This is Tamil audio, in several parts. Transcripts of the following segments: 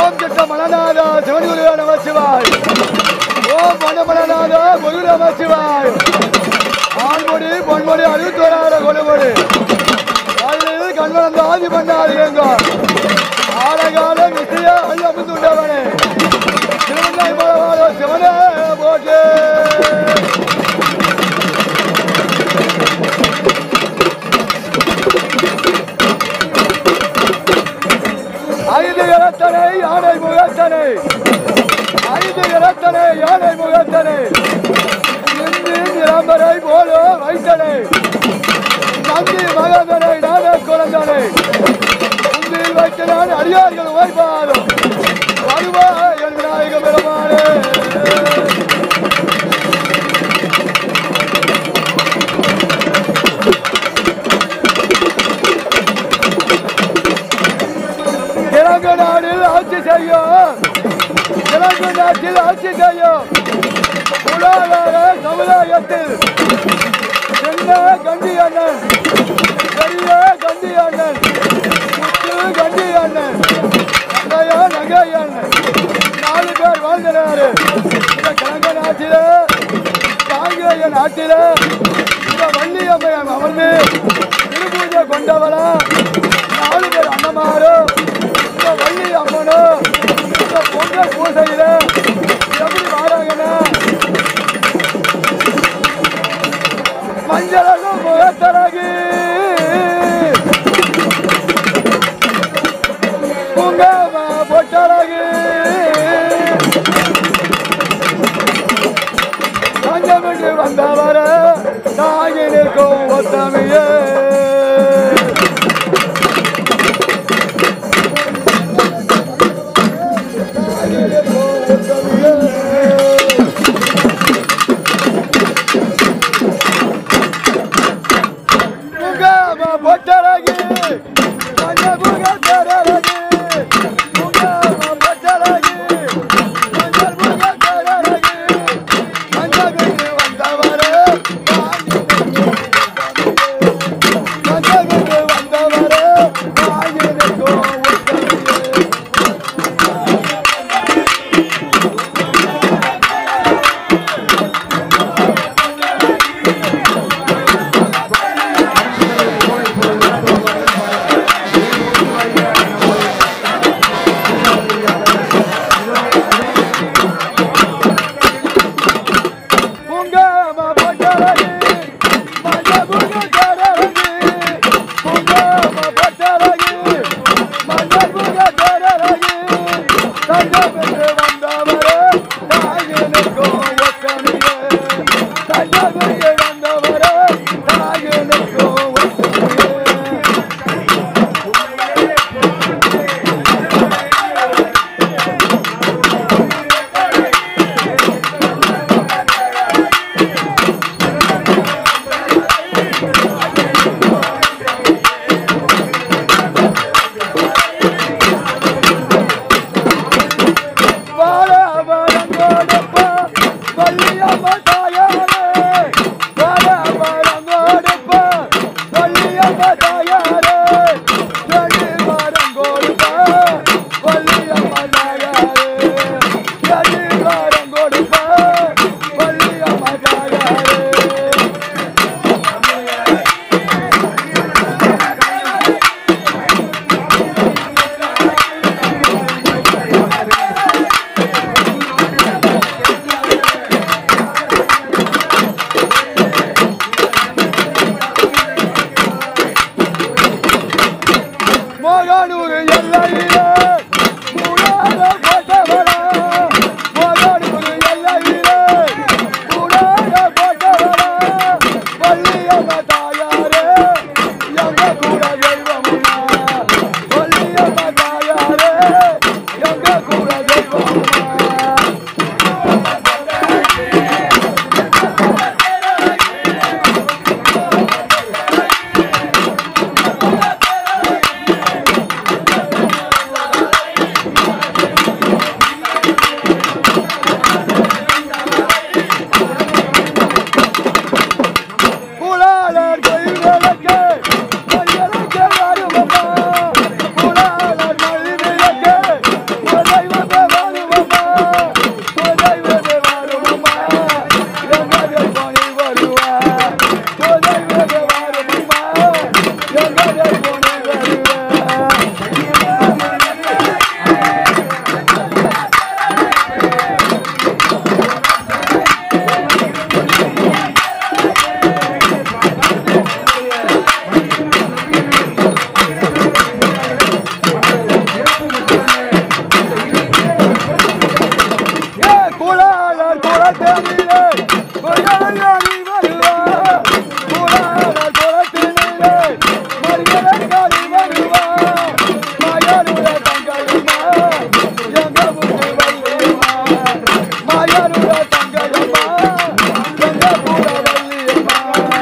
ஓம் சித்த மலநாத சிவன் குரு நம சிவாய் ஓம் மணமலநாத குரு நம சிவாய் ஆண்மொழி பொன்மொழி அறுபத்தோராயிர கொழுமொழி அதில் கண்வளர்ந்த ஆதி பண்ணாது எங்க ஆலகால விசைய அமுந்துண்டவனே திருவண்ணை மலவாத சிவனே போட்டு ஐந்து இறத்தனை யானை முகத்தனை ஐந்து இறத்தனை யானை முகத்தனை இந்தி நிரம்பரை போல வைத்தனை நந்தி மகந்தனை நானே குழந்தனை உந்தில் வைத்த நான் அடியார்கள் வைப்பாரும் வருவா என் விநாயக பெருமானே இலங்கை நாடில் ஆட்சி செய்யும் இலங்கை நாட்டில் ஆட்சி செய்யும் பொருளாதார சமுதாயத்தில் சின்ன கண்டி அண்ணன் பெரிய கண்டி அண்ணன் முத்து கண்டி அண்ணன் நகையா நகை அண்ணன் நாலு பேர் வாழ்ந்தனாரு இந்த கிழங்க நாட்டில காங்கேய நாட்டில இந்த வள்ளியம்மையன் அமர்ந்து திருப்பூஜை கொண்டவளா நாலு பேர் அண்ணமாரும் இந்த வள்ளி அம்மனும் இந்த பொங்கல் பூசையில எப்படி வாராங்கன்னா மஞ்சளும் முகத்தரகி குங்கம பொட்டரகி பஞ்சமிட்டு வந்தவர நாகி நிற்கும் ஒத்தமையே முகம பொட்டரகி மஞ்ச முகத்தரகி முகம பொட்டரகி மஞ்சள் முகத்தரகி மஞ்சள் விட்டு வந்தவரே கூடாளர் குளத்திலே மரியாதை வருவா கூடாளர் குளத்திலே மரியாதை வருவா மாயாருட தங்கையம்மா எங்க ஊரு வள்ளியம்மா மாயாருட தங்கையம்மா எங்க ஊர வள்ளியம்மா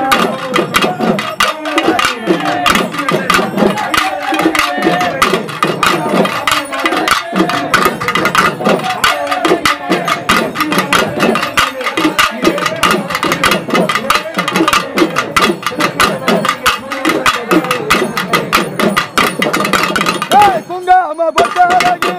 ஏய் குங்காம பொட்டழகி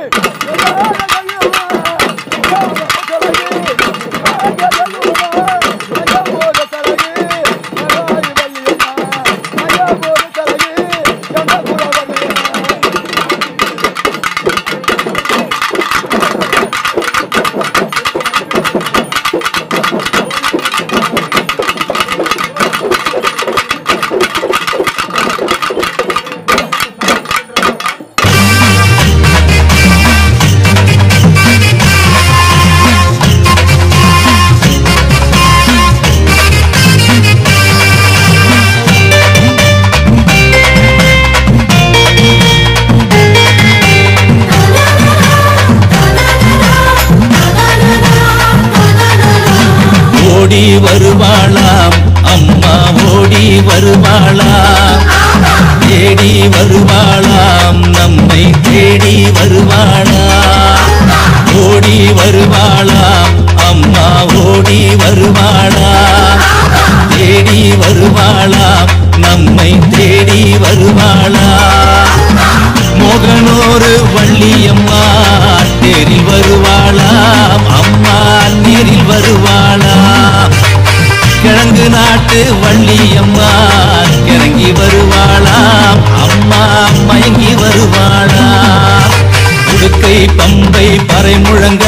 ஓடி வருவாளாம் அம்மா ஓடி வருவாளாம் தேடி வருவாளாம் நம்மை தேடி வருவாளாம் ஓடி வருவாளாம் அம்மா ஓடி வருவாளாம் தேடி வருவாளாம் நம்மை தேடி வருவாளாம் மோகனோரு வள்ளியம்மா நேரில் வருவாளாம் அம்மா நேரில் வருவாளாம் கிழங்கு நாட்டு வள்ளியம்மா இறங்கி வருவாளாம் அம்மா மயங்கி வருவாளாம் உடுக்கை பம்பை பறை முழங்க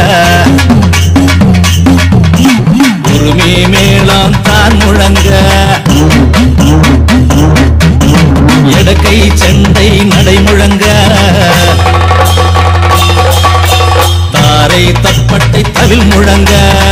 உரிமை மேளம் தான் முழங்க எடக்கை செண்டை நடை முழங்க தாரை தப்பட்டை தவில் முழங்க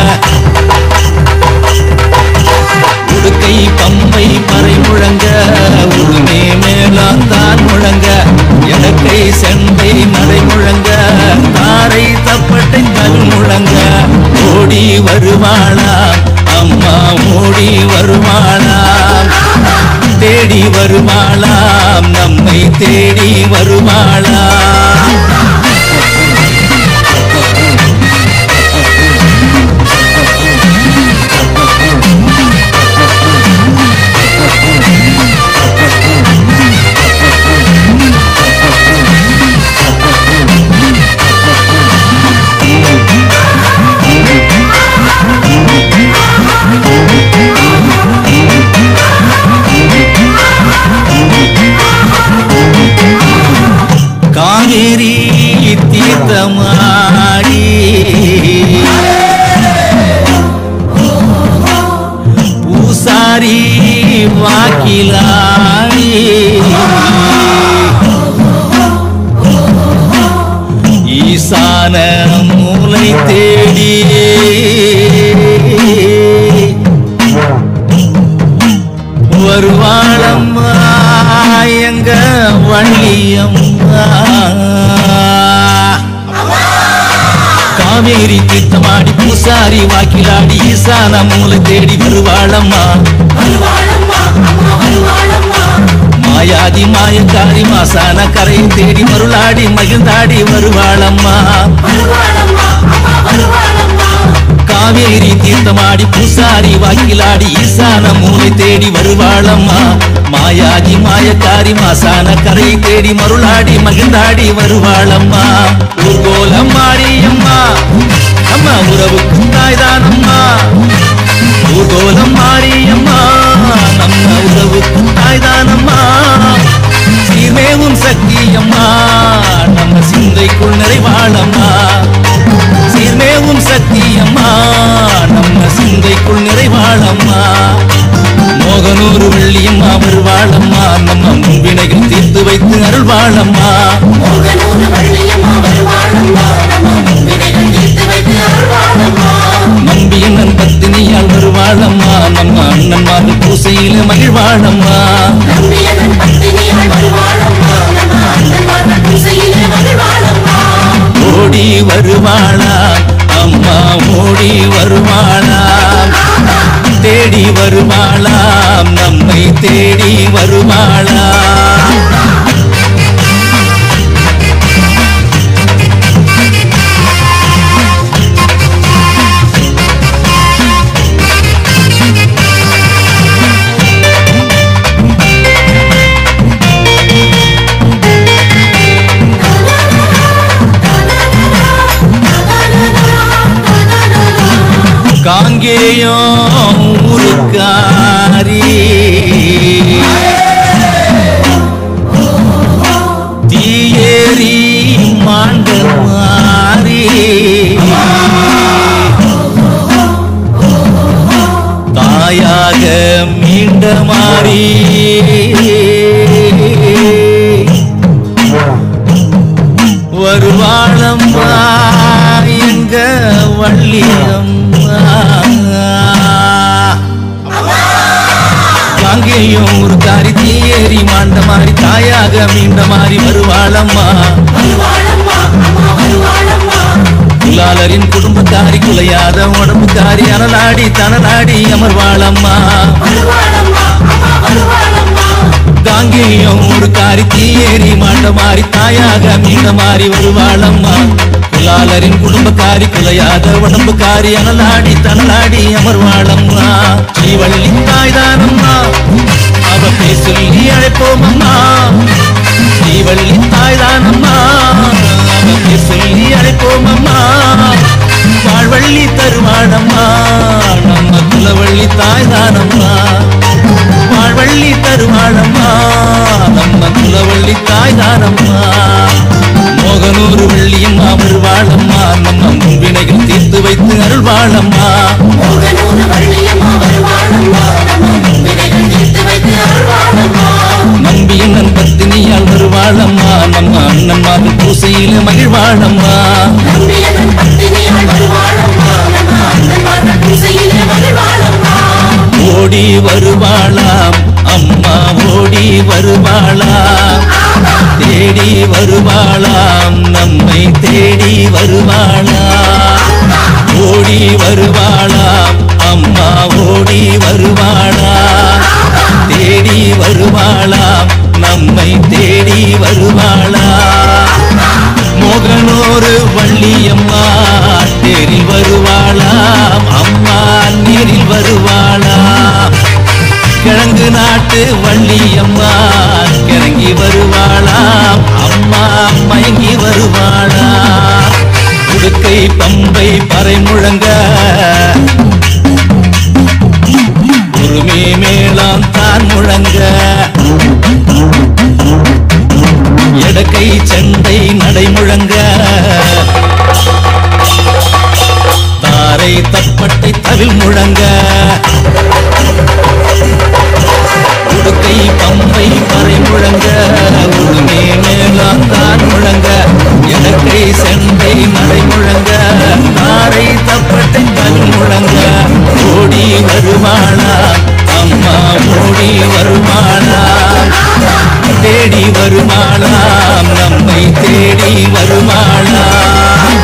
உடுக்கை பம்பை பறை முழங்க உருமே மேலாம் தான் முழங்க எடக்கை செண்டை நடை முழங்க தாரை தப்பட்டை தவில் முழங்க ஓடி வருவாளாம் அம்மா ஓடி வருவாளாம் தேடி வருவாளாம் நம்மை தேடி வருவாளாம் காவேரி தீர்த்தமாடி பூசாரி வாக்கிலாடி ஈசான மூலை தேடி வருவாளம்மா எங்க வள்ளியம்மா காவேரி தீர்த்தமாடி பூசாரி வாக்கிலாடி ஈசான மூலை தேடி வருவாளம்மா மாயாதி மாயக்காரி மாசான கரையை தேடி மருளாடி மகிழ்ந்தாடி வருவாளம்மா காவேரி தீர்த்தமாடி பூசாரி வாக்கிலாடி ஈசான மூலை தேடி வருவாளம்மா மாயாதி மாயக்காரி மாசான கரையை தேடி மருளாடி மகிழ்ந்தாடி வருவாளம்மா ஊர்கோலம் மாரியம்மா அம்மா உறவுக்கு தாய்தானம்மா ஊர்கோலம் மாரியம்மா நம்ம உறவுக்கு தாய்தானம்மா சீர்மேவும் சக்தியம்மா நம்ம சிந்தைக்குள் நிறைவாளம்மா சீர்மேவும் சக்தியம்மா நம்ம சிந்தைக்குள் நிறைவாளம்மா மோகனூர் வெள்ளியம்மா வருவாளம்மா நம்ம முன்வினைகள் தீர்த்து வைத்து அருள்வாளம்மா மோகனூர் வள்ளியம்மா வருவாளம்மா நம்ம முன்வினைகள் தீர்த்து வைத்து அருள்வாளம்மா அண்ணன்மார்கள் பூசையில மகிழ்வாழம்மா நம்பியதன் பத்தினியாய் வருவாளம்மா நம்ம அண்ணன்மார்கள் பூசையிலே மகிழ்வாளம்மா ஓடி வருவாளா அம்மா ஓடி வருவாளா தேடி வருவாளாம் நம்மை தேடி வருவாளா காங்கேயம் ஊருக்காரி தீயேறி மாண்ட மாறி தாயாக மீண்ட மாறி வருவாளம்மா எங்க வள்ளியம்மா காங்கேயம் ஒரு காரி தீயேறி மாண்ட மாறி தாயாக மீண்ட மாறி வருவாளம்மா வருவாளம்மா அம்மா வருவாளம்மா குலாலரின் குடும்பத்தாரி குலையாத உடம்புக்காரி அனலாடி தனலாடி அமர்வாளம்மா வருவாளம்மா அம்மா வருவாளம்மா காங்கேயம் ஒரு காரி தீயேறி மாண்ட மாறி தாயாக மீண்ட மாறி வருவாளம்மா குலாலரின் குடும்பக்காரி குலையாத உடம்புக்காரி அனலாடி தனலாடி அமர்வாளம்மா ஸ்ரீவள்ளி தாய்தானம்மா அவ பேர் சொல்லி அழைப்போம் அம்மா ஸ்ரீவள்ளி தாய்தானம்மா அவ பேர் சொல்லி அழைப்போம் அம்மா வாழ்வள்ளி தருவாளம்மா நம்ம குலவள்ளி தாய்தானம்மா வாழ்வள்ளி தருவாளம்மா நம்ம குலவள்ளி தாய்தானம்மா மோகனூர் வள்ளியம்மா வருவாளம்மா நம்ம முன்வினைகள் தீர்த்து வைத்து அருள்வாளம்மா மோகனூர் வள்ளியம்மா வருவாளம்மா நம்ம முன்வினைகள் தீர்த்து வைத்து அருள்வாளம்மா நம்பியண்ணன் பத்தினியால் வருவாளம்மா நம்ம அண்ணன்மார்கள் பூசையில மகிழ்வாளம்மா நம்பியதன் பத்தினியாய் வருவாளம்மா நம்ம அண்ணன்மார்கள் பூசையிலே மகிழ்வாளம்மா ஓடி வருவாளாம் அம்மா ஓடி வருவாளாம் தேடி வருவாளாம் நம்மை தேடி வருவாளாம் ஓடி வருவாளாம் அம்மா ஓடி வருவாளாம் தேடி வருவாளாம் நம்மை தேடி வருவாளாம் மோகனோரு வள்ளியம்மா தேரில் வருவாளாம் அம்மா நீரில் வருவாளாம் கிழங்கு நாட்டு வள்ளியம்மா கிறங்கி வருவாளாம் அம்மா மயங்கி வருவாளாம் உடுக்கை பம்பை பறை முழங்க உருமே மேலாம் தான் முழங்க எடக்கை செண்டை நடை முழங்க தாரை தப்பட்டை தவில் முழங்க உடுக்கை பம்பை பறை முழங்க உடுமே மேலாம் தான் முழங்க எடக்கை செண்டை நடை முழங்க தாரை தப்பட்டை தவில் முழங்க ஓடி வருவாளா அம்மா ஓடி வருவாளா தேடி வருமாளாம் நம்மை தேடி வருமாளாம்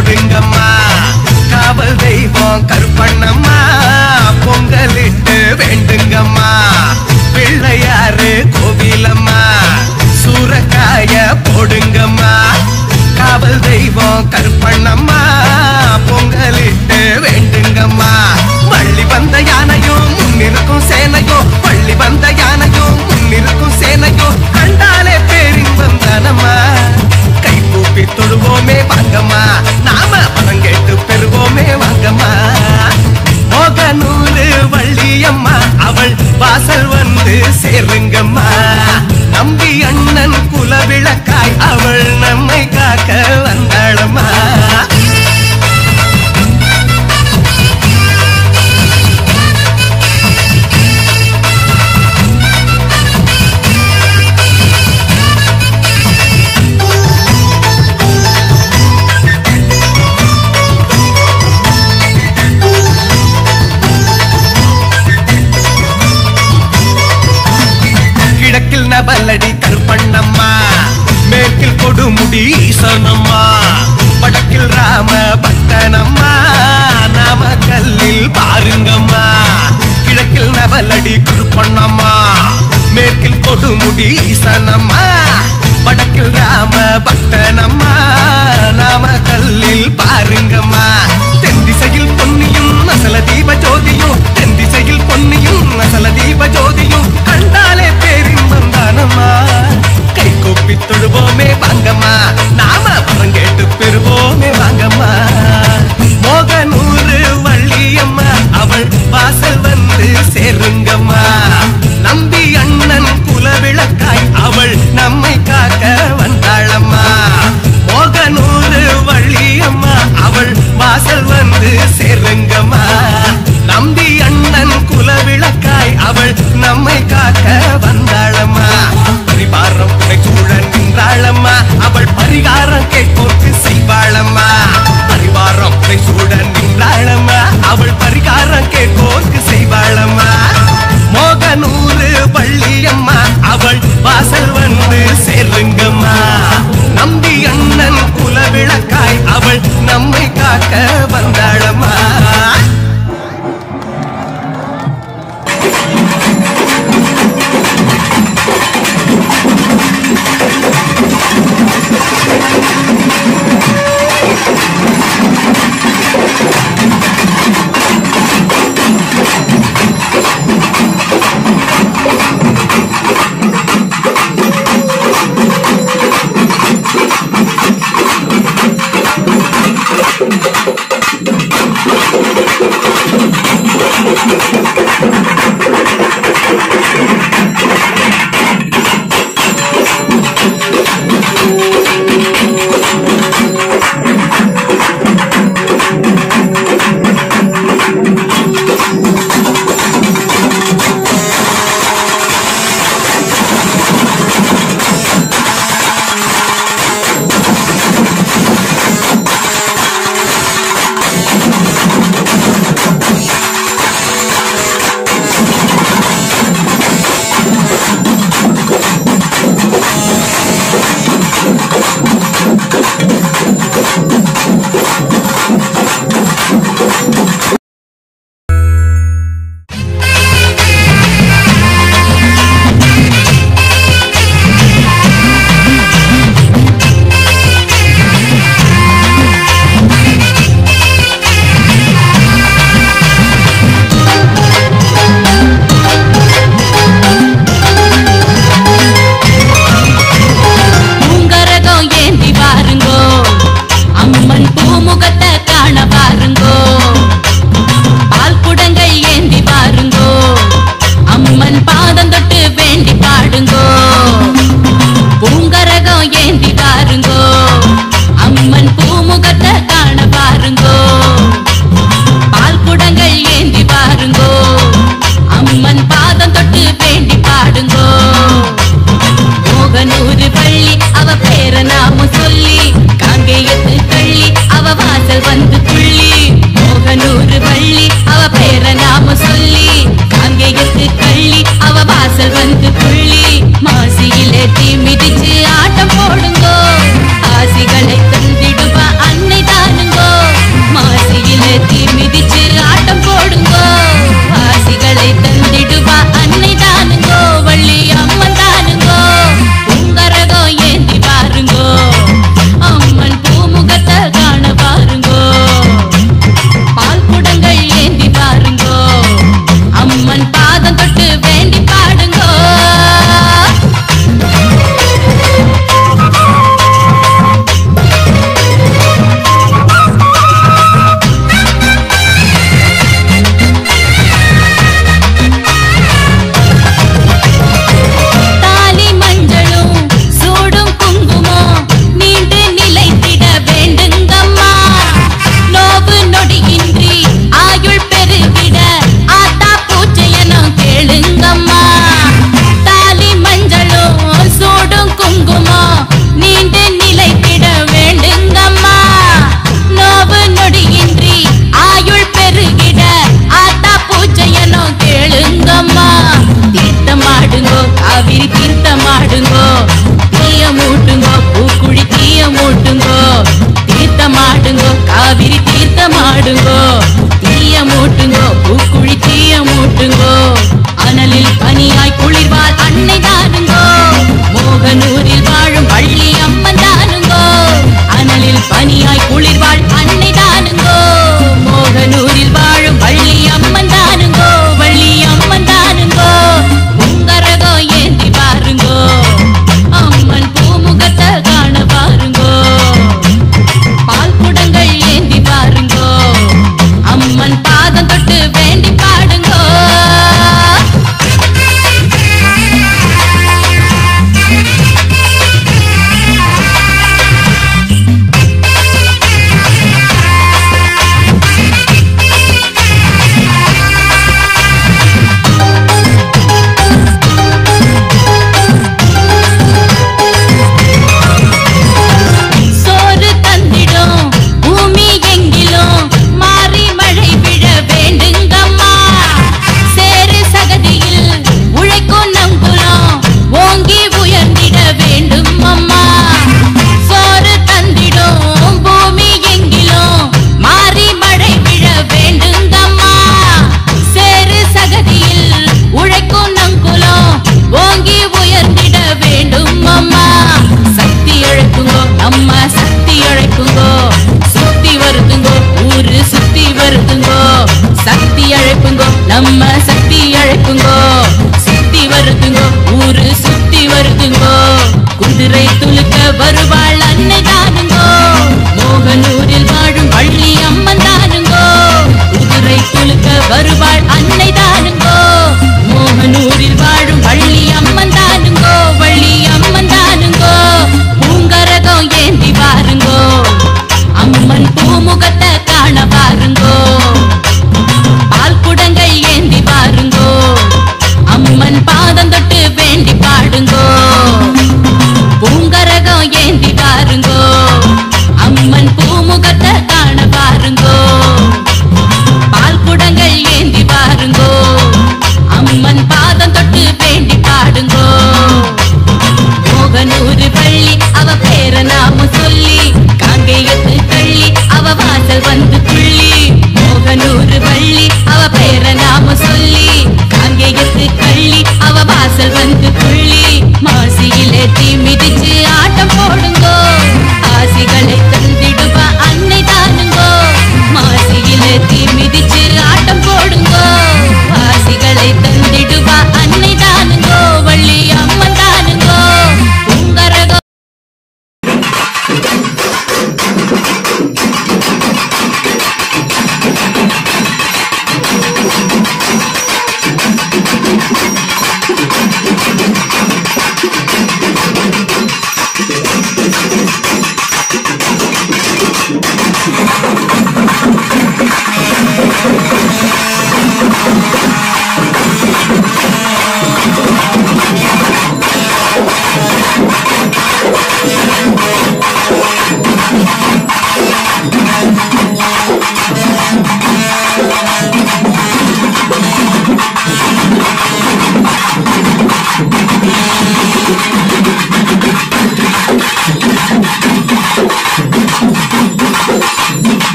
போடுங்கம்மா காவல் தெய்வம் கருப்பண்ணம்மா பொங்கலிட்டு வேண்டுங்கம்மா பிள்ளையாரு கோவிலம்மா சூரக்காய போடுங்கம்மா காவல் தெய்வம் கருப்பண்ணம்மா பொங்கலிட்டு வேண்டுங்கம்மா வள்ளி வந்த யானையும் முன்னிருக்கும் சேனையும் வள்ளி வந்த யானையும் முன்னிருக்கும் சேனையும் கண்டாலே பேரின்பம் தானம்மா கை கூப்பி தொழுவோமே வாங்கம்மா நாம பணம் கேட்டு பெறுவோமே வாங்கம்மா மோகனூரு வள்ளியம்மா அவள் வாசல் வந்து சேருங்கம்மா நம்பி அண்ணன் குலவிளக்காய் அவள் நம்மை காக்க வந்தாளம்மா கிழக்கில் நபலடி கருப்பண்ணம்மா மேற்கில் கொடுமுடி ஈசனம்மா வடக்கில் ராம பக்தனம்மா நாம கல்லில் பாருங்கம்மா கிழக்கில் நபலடி கருப்பண்ணம்மா மேற்கில் கொடுமுடி ஈசனம்மா வடக்கில் ராம பக்தனம்மா நாம கல்லில் பாருங்கம்மா தென் திசையில் பொன்னியும் நசல தீப ஜோதியும் தென் திசையில் பொன்னியும் நசல தீப ஜோதியும் கண்டாலே பேரின்பம் தானம்மா கை கொப்பி தொழுவோமே வாங்கம்மா நாம வரம் கேட்டு பெறுவோமே வாங்கம்மா மோகனூரு வள்ளியம்மா அவள் வாசல் வந்து சேருங்கம்மா நம்பி அண்ணன் குலவிளக்காய் அவள் நம்மை காக்க வந்தாளம்மா மோகனூரு வள்ளியம்மா அவள் வாசல் வந்து சேருங்கம்மா நம்பி அண்ணன் குலவிளக்காய் அவள் நம்மை காக்க வந்தாளம்மா பரிவாரம் புடை சூழ நின்றாளம்மா அவள் பரிகாரம் கேட்க